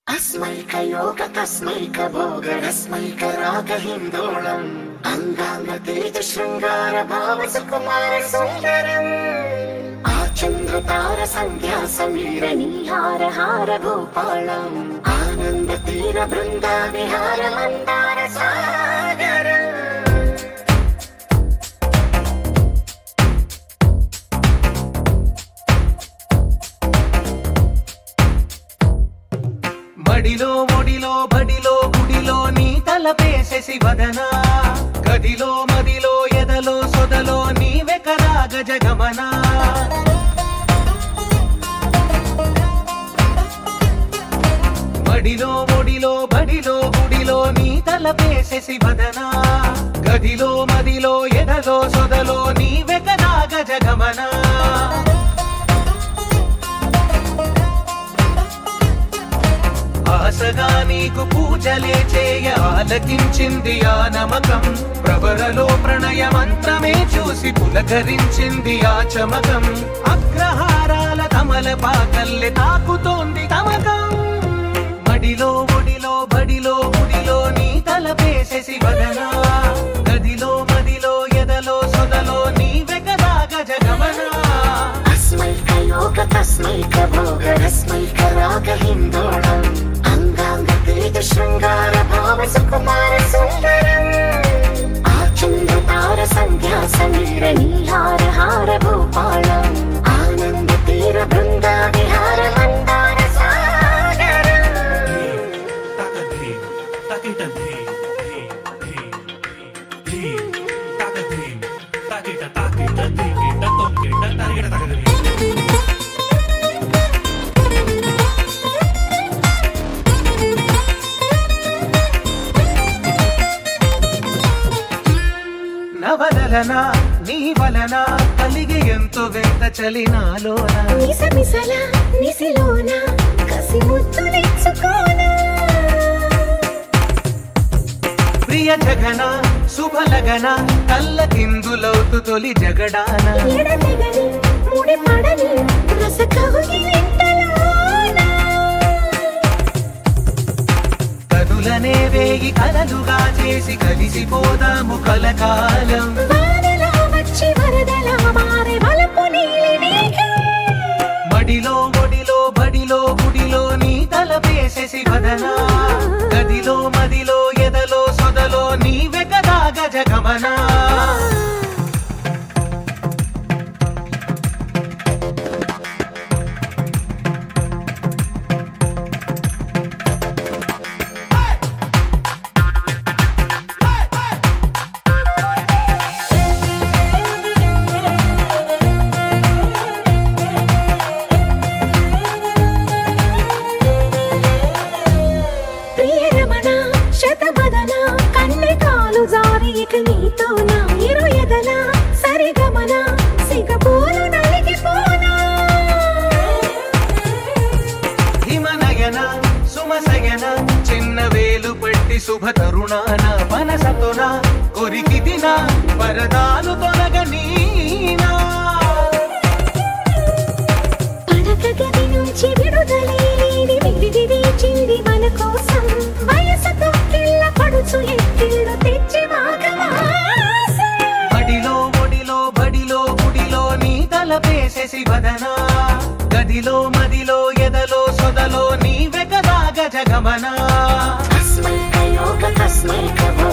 अस्मैकयोग तस्मैक भोगरस्मैक रागहिन्दोळम् अङ्गाङ्ग तेज शृङ्गार भाव सुकुमार सुन्दरम् आचन्द्रतार सन्ध्या समीर नीहार हार भूपालम् आनन्द तीर बृन्दा विहार मन्दार सागरम् మడిలో ఒడిలో బడిలో గుడిలో నీ తలపేసేసి వదనా గదిలో మదిలో ఎదలో సొదలో నీవె కదా గజగమనా మడిలో ఒడిలో బడిలో గుడిలో నీ తలపేసేసి వదనా గదిలో మదిలో ఎదలో సొదలో నీవె కదా గజగమనా ఆశగా నీకు పూజలే చేయ ఆలకించింది ఆ నమకం ప్రవరలో ప్రణయ మంత్రమే చూసి పులకరించింది ఆ చమకం అగ్రహారాల తమల పాకల్లె తాకుతోంది తమకం మడిలో ఒడిలో బడిలో గుడిలో నీ తలపేసేసి వదనా గదిలో మదిలో ఎదలో సొదలో నీవె కదా గజగమనా अस्मैकयोग तस्मैक भोगरस्मैक रागहिन्दोळम् अङ्गाङ्ग तेज शृङ्गार भाव सुकुमार सुन्दरम् आचन्द्रतार सन्ध्या समीर नीहार हार भूपालम् आनन्द तीर बृन्दा विहार मन्दार सागरम् నవలన నీ వలన కలిగి ఎంతో వింత చలినాలోన నిసమిసల నిసిలోన కసి ముద్దు నెచ్చుకోన ప్రియ జగన శుభలగన కళ్ళ కిందులవుతు తొలి జగడాన ఎడతెగని ముడి పడని రస కవుగి వెంటలోన కనులనే వేగి కలలుగా చేసి కలిసిపోదాము కలకాలం వానలా వచ్చి వరదలా మారే వలపు నీలి మేఘం మడిలో ఒడిలో బడిలో గుడిలో నీ తలపేసేసి వదనా గదిలో మదిలో ఎదలో సొదలో నీవె కదా గజగమనా ప్రియ రమణ శతబదన కన్నె కాలు జారి ఇక నీతో నా ఇరు ఎదల సరిగమన సిగపోలు నలిగిపోనా హిమనయన సుమసయన చిన్న వేలు పట్టి శుభ తరుణాన మనసతోన కొరికి దిన వరదాలు తొలగ నీనా పడక గది నుంచి విడుదలే లేని విడిది వేచింది మన కోసం వయసుతో కిళ్ళ పడుచు ఎత్తిళ్ళు తెచ్చి మాగమాసం బడిలో ఒడిలో బడిలో గుడిలో నీ తలపేసేసి వదనా గదిలో మదిలో ఎదలో సొదలో నీవె కదా గజగమనా अस्मैकयोग तस्मैक